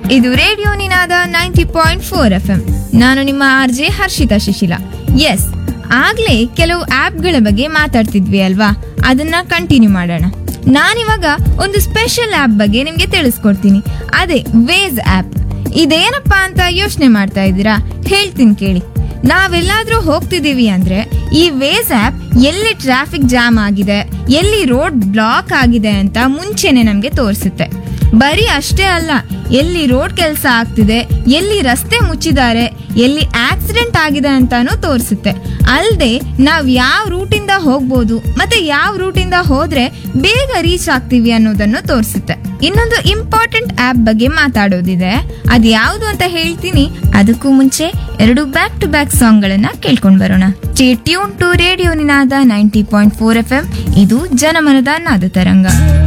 ಇದು radio Ninada ninety point four F M ನಾನು ನಿಮ್ಮ ಆರ್ ಜೆ ಹರ್ಷಿತಾ ಶಿಶಿಲ ಎಸ್ ಆಗ್ಲೇ ಕೆಲವು ಆಪ್ಗಳ ಬಗ್ಗೆ ಮಾತಾಡ್ತಿದ್ವಿ ಅಲ್ವಾ ಅದನ್ನ ಕಂಟಿನ್ಯೂ ಮಾಡೋಣ ನಾನಿವಾಗ ಒಂದು ಸ್ಪೆಷಲ್ ಆಪ್ ಬಗ್ಗೆ ನಿಮ್ಗೆ ತಿಳಿಸ್ಕೊಡ್ತೀನಿ ಅದೇ ವೇಸ್ ಆಪ್ ಇದೇನಪ್ಪ ಅಂತ ಯೋಚನೆ ಮಾಡ್ತಾ ಇದ್ದೀರಾ ಹೇಳ್ತೀನಿ ಕೇಳಿ ನಾವೆಲ್ಲಾದ್ರೂ ಹೋಗ್ತಿದೀವಿ ಅಂದ್ರೆ ಈ ವೇಸ್ ಆಪ್ ಎಲ್ಲಿ ಟ್ರಾಫಿಕ್ ಜಾಮ್ ಆಗಿದೆ ಎಲ್ಲಿ ರೋಡ್ ಬ್ಲಾಕ್ ಆಗಿದೆ ಅಂತ ಮುಂಚೆನೆ ನಮ್ಗೆ ತೋರಿಸುತ್ತೆ ಬರೀ ಅಷ್ಟೇ ಅಲ್ಲ ಎಲ್ಲಿ ರೋಡ್ ಕೆಲಸ ಆಗ್ತಿದೆ ಎಲ್ಲಿ ರಸ್ತೆ ಮುಚ್ಚಿದ್ದಾರೆ ಎಲ್ಲಿ ಆಕ್ಸಿಡೆಂಟ್ ಆಗಿದೆ ಅಂತಾನೂ ತೋರಿಸುತ್ತೆ ಅಲ್ಲದೆ ನಾವ್ ಯಾವ ರೂಟಿಂದ ಹೋಗ್ಬೋದು ಮತ್ತೆ ಯಾವ ರೂಟಿಂದ ಹೋದ್ರೆ ಬೇಗ ರೀಚ್ ಆಗ್ತೀವಿ ಅನ್ನೋದನ್ನು ತೋರಿಸುತ್ತೆ ಇನ್ನೊಂದು ಇಂಪಾರ್ಟೆಂಟ್ ಆಪ್ ಬಗ್ಗೆ ಮಾತಾಡೋದಿದೆ ಅದು ಯಾವುದು ಅಂತ ಹೇಳ್ತೀನಿ ಅದಕ್ಕೂ ಮುಂಚೆ ಎರಡು ಬ್ಯಾಕ್ ಟು ಬ್ಯಾಕ್ ಸಾಂಗ್ ಗಳನ್ನ ಕೇಳ್ಕೊಂಡ್ ಬರೋಣ tune to radio Ninada ninety point four F M ಇದು ಜನಮನದ ನಾದ ತರಂಗ